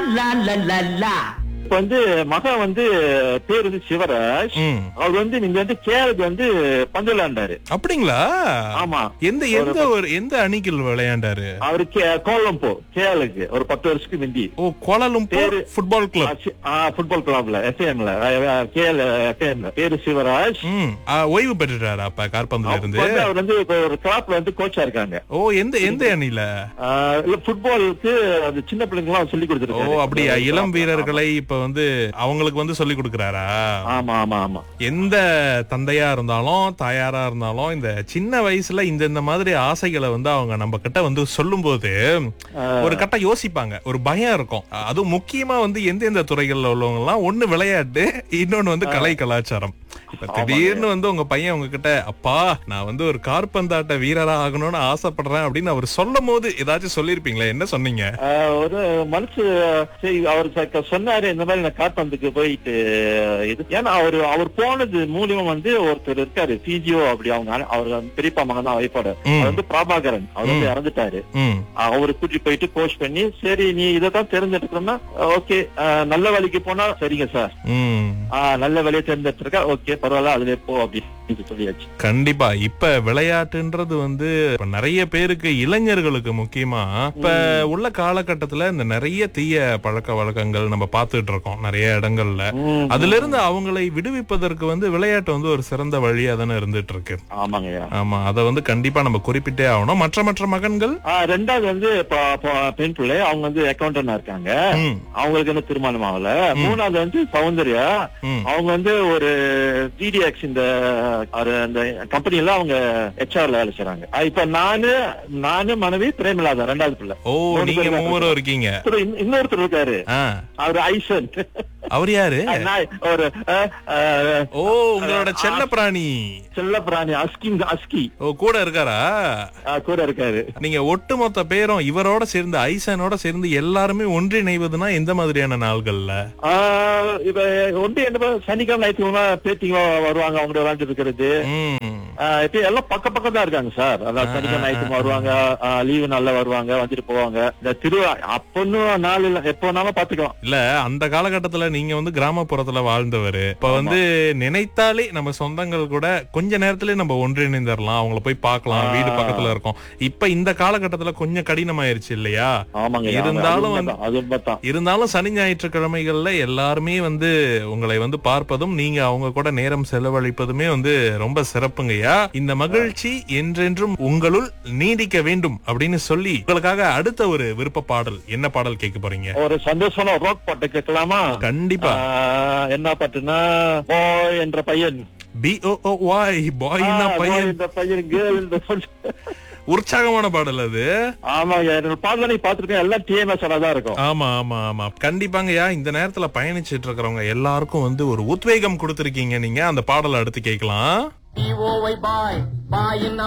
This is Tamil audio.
லா லா லா லா இப்ப வந்து மகன் வந்து பேர் வந்து சிவராஜ் ம். அவர் வந்து நீங்க வந்து கேரளுக்கு வந்து பந்து விளையாண்டாரு அப்படிங்களா ஆமா எந்த எந்த ஒரு எந்த அணிகள் விளையாண்டாரு அவரு கோலம்போ கேரளுக்கு ஒரு பத்து வருஷத்துக்கு முந்தி ஓ கோலாலும்பூர் பேரு- ஃபுட்பால் கிளப் ஃபுட்பால் கிளப்ல எஃப்ஏஎம்ல கேஎல் எஃப்ஏஎம் பேரு சிவராஜ் ம் ஆ, ஓய்வு பெற்றுட்டாரா அப்ப கார்பந்துல அப்ப இருந்து வந்து அவர் வந்து இப்ப ஒரு கிளாப்ல வந்து கோச்சா இருக்காங்க ஓ எந்த எந்த அணில ஆஹ் இல்ல ஃபுட்பாலுக்கு அது சின்ன பிள்ளைங்க எல்லாம் சொல்லி ஓ கொடுத்துருக்காரு அப்படியா இளம் வீரர்களை இப்ப வந்து அவங்களுக்கு வந்து சொல்லி கொடுக்கறாரா ஆமா ஆமா ஆமா எந்த தந்தையா இருந்தாலும் தாயாரா இருந்தாலும் இந்த சின்ன வயசுல இந்த இந்த மாதிரி ஆசைகளை வந்து அவங்க நம்ம கிட்ட வந்து சொல்லும்போது ஒரு கட்டம் யோசிப்பாங்க ஒரு பயம் இருக்கும் அதுவும் முக்கியமா வந்து எந்தெந்த துறைகள்ல உள்ளவங்க எல்லாம் ஒண்ணு விளையாட்டு இன்னொன்னு வந்து கலை கலாச்சாரம் இப்ப திடீர்னு வந்து உங்க பையன் உங்ககிட்ட அப்பா நான் வந்து ஒரு கார்பந்தாட்ட வீரரா ஆகணும்னு ஆசைப்படுறேன் அப்படின்னு அவர் சொல்லும் போது ஏதாச்சும் சொல்லிருப்பீங்களா என்ன சொன்னீங்க ஆஹ் ஒரு மனசு சரி அவர் ச- சொன்னாரு இந்த மாதிரி நான் காற்பந்துக்கு போயிட்டு இது ஏன்னா அவர் அவர் போனது மூலியமா வந்து ஒருத்தர் இருக்காரு பிஜிஓ அப்படி அவங்க அண்ணன்- அவர் வந்து பெரியப்பா மகன் தான் வைப்பாடு ம். அவர் வந்து பிரபாகரன் அவர் வந்து இறந்துட்டாரு ம் அவரு கூட்டி போயிட்டு கோச் பண்ணி சரி நீ இதைத்தான் தெரிஞ்செடுக்கணும்னா ஓகே நல்ல வேலைக்கு போனா சரிங்க சார் ம் ஆஹ் நல்ல வேலையை தேர்ந்தெடுத்திருக்கா ஓகே பரவாயில்ல அதுல போ அப்படின்னு சொல்லியாச்சு கண்டிப்பா இப்ப விளையாட்டுன்றது வந்து இப்ப நிறைய பேருக்கு இளைஞர்களுக்கு முக்கியமா இப்ப உள்ள காலகட்டத்துல இந்த நிறைய தீய பழக்க வழக்கங்கள் நம்ம பார்த்துட்டு இருக்கோம் நிறைய இடங்கள்ல ம். அதுல இருந்து அவங்களை விடுவிப்பதற்கு வந்து விளையாட்டு வந்து ஒரு சிறந்த வழியா தானே இருந்துட்டு இருக்கு ஆமாங்கய்யா ஆமா அத வந்து கண்டிப்பா நம்ம குறிப்பிட்டே ஆகணும் மற்ற மற்ற மகன்கள் ஆஹ் ரெண்டாவது வந்து ப- ப- பெண் பிள்ளை அவங்க வந்து அக்கௌண்டன்டா இருக்காங்க ம், அவங்களுக்கு வந்து திருமணம் ஆகல மூணாவது வந்து சௌந்தர்யா ம். அவங்க வந்து ஒரு ஜிடிஎக்ஸ் இந்த ஒரு அந்த கம்பெனில அவங்க ஹெச்ஆர்ல வேலை செய்றாங்க ஆஹ் இப்ப நானு நானு மனைவி பிரேமலாதா ரெண்டாவது பிள்ளை ஓ நீங்க மூவரும் இருக்கீங்க அப்புறம் இன்ன- இன்னொருத்தர் இருக்காரு ஆ, அவர் ஐசன் அவர் யாரு நான் ஒரு அஹ், அஹ், ஓ உங்களோட செல்ல பிராணி செல்ல பிராணி அஸ்கி அஸ்கி ஓ கூட இருக்காரா ஆஹ், கூட இருக்காரு நீங்க ஒட்டுமொத்த பேரும் இவரோட சேர்ந்து ஐசனோட சேர்ந்து எல்லாருமே ஒன்றிணைவதுன்னா எந்த மாதிரியான நாள்கள்ல ஆஹ், இப்ப ஒன்று என்ன சனிக்கிழமை ஞாயிற்றுக்கிழமை பேத்திங்க வருவாங்க அவங்க விளையாண்டு இருக்கிறது ம். ஆஹ் இப்ப எல்லாம் பக்க பக்கம் தான் இருக்காங்க சார் அதாவது சனிக்கிழமை ஞாயிற்றுக்கிழமை வருவாங்க லீவு நாள்ல வருவாங்க வந்துட்டு போவாங்க இந்த திருவிழா அப்பன்னு நாள் இல்ல எப்போ வேணாலும் பாத்துக்கலாம் இல்ல அந்த காலகட்டத்துல நீங்க வந்து கிராமப்புறத்துல வாழ்ந்தவரு இப்ப வந்து நினைத்தாலே நம்ம சொந்தங்கள் கூட கொஞ்ச நேரத்திலே நம்ம ஒன்றிணைந்துடலாம் அவங்கள போய் பார்க்கலாம் ஆ. வீடு பக்கத்துல இருக்கோம் இப்ப இந்த காலகட்டத்துல கொஞ்சம் கடினமாயிருச்சு இல்லையா ஆமாங்க இருந்தாலும் அது உண்மைதான், அது உண்மைதான் இருந்தாலும் சனி ஞாயிற்றுக்கிழமைகள்ல எல்லாருமே வந்து உங்களை வந்து பார்ப்பதும் நீங்க அவங்க கூட நேரம் செலவழிப்பதுமே வந்து ரொம்ப சிறப்புங்கய்யா இந்த மகிழ்ச்சி என்றென்றும் உங்களுள் நீடிக்க வேண்டும் அப்படின்னு சொல்லி உங்களுக்காக அடுத்த ஒரு விருப்ப பாடல் என்ன பாடல் கேட்க போறீங்க ஒரு சந்தோஷமான ரோக் பாட்டு கேட்கலாமா கண்டிப்பா ஆஹ் என்ன பாட்டுன்னா பாய் என்ற பையன் பி ஓ ஓ வாய் பாய்னா ஆஹ், boy பையன் என்ற பையன் கேர்ள் என்ற பொண்ணு. உற்சாகமான பாடல் அது ஆமாங்க என்னோட பாடல நீ பாத்துருக்கேன் எல்லாம் டிஎம்எஸ் தான் இருக்கும் ஆமா ஆமா ஆமா கண்டிப்பாங்கய்யா இந்த நேரத்துல பயணிச்சிட்டு இருக்கிறவங்க எல்லாருக்கும் வந்து ஒரு உத்வேகம் கொடுத்திருக்கீங்க நீங்க அந்த பாடலை அடுத்து கேட்கலாம் B-O-Y, boy. Boy in a